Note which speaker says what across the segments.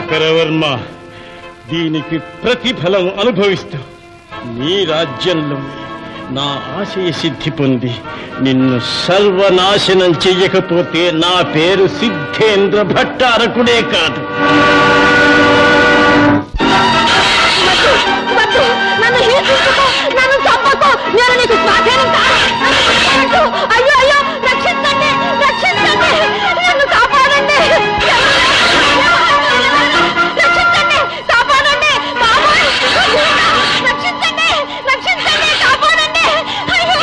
Speaker 1: మకరవర్మ దీనికి ప్రతిఫలం అనుభవిస్తా నీ రాజ్యంలో నా ఆశయ సిద్ధి పొంది నిన్ను సర్వనాశనం చెయ్యకపోతే నా పేరు సిద్ధేంద్ర భట్టారకుడే కాదు
Speaker 2: వద్దు, వద్దు, నన్ను హింసించకు, నన్ను చంపకు, నేను నీకు స్వాధీనం కాను. నన్ను కాపాడు. అయ్యో అయ్యో రక్షించండి రక్షించండి నన్ను కాపాడండి రక్షించండి కాపాడండి బాబోయ్ రక్షించండి రక్షించండి కాపాడండి అయ్యో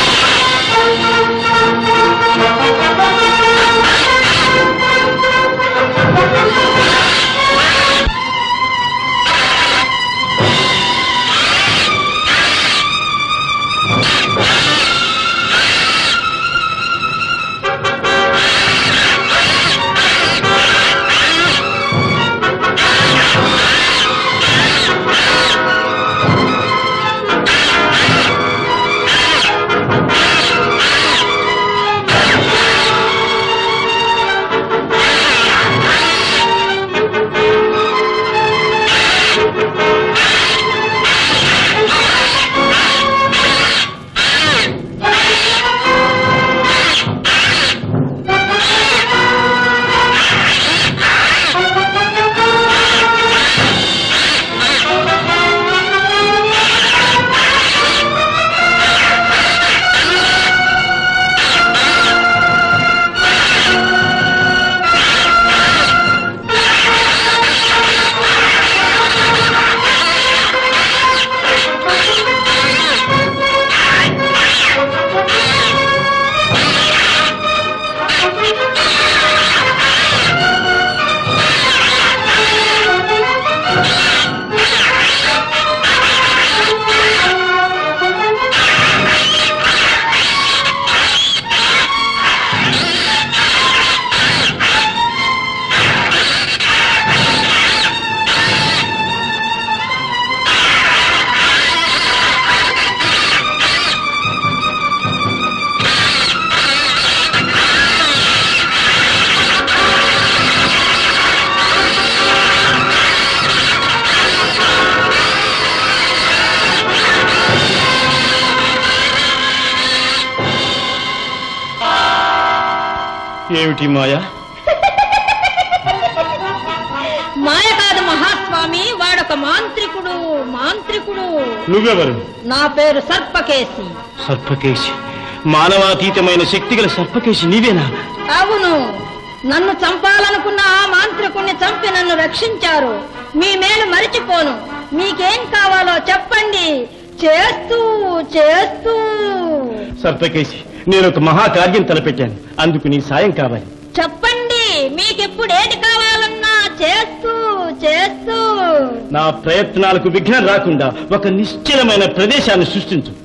Speaker 1: ఏమిటి మాయా
Speaker 2: మాయ కాదు మహాస్వామి వాడొక మాంత్రికుడు మాంత్రికుడు
Speaker 1: నువ్వెవరు
Speaker 2: నా పేరు సర్పకేసి
Speaker 1: సర్పకేశి మానవాతీతమైన శక్తిగల సర్పకేశి నీవేనా
Speaker 2: అవును నన్ను చంపాలనుకున్న ఆ మాంత్రికుణ్ణి చంపి నన్ను రక్షించారు మీ మేలు మరిచిపోను మీకేం కావాలో చెప్పండి చేస్తూ చేస్తూ
Speaker 1: సర్పకేశి నేను ఒక మహాకార్యం తలపెట్టాను అందుకు నీ సాయం కావాలి
Speaker 2: చెప్పండి మీకెప్పుడు ఏది కావాలన్నా చేస్తూ చేస్తూ
Speaker 1: నా ప్రయత్నాలకు విఘ్నం రాకుండా ఒక నిశ్చలమైన ప్రదేశాన్ని సృష్టించు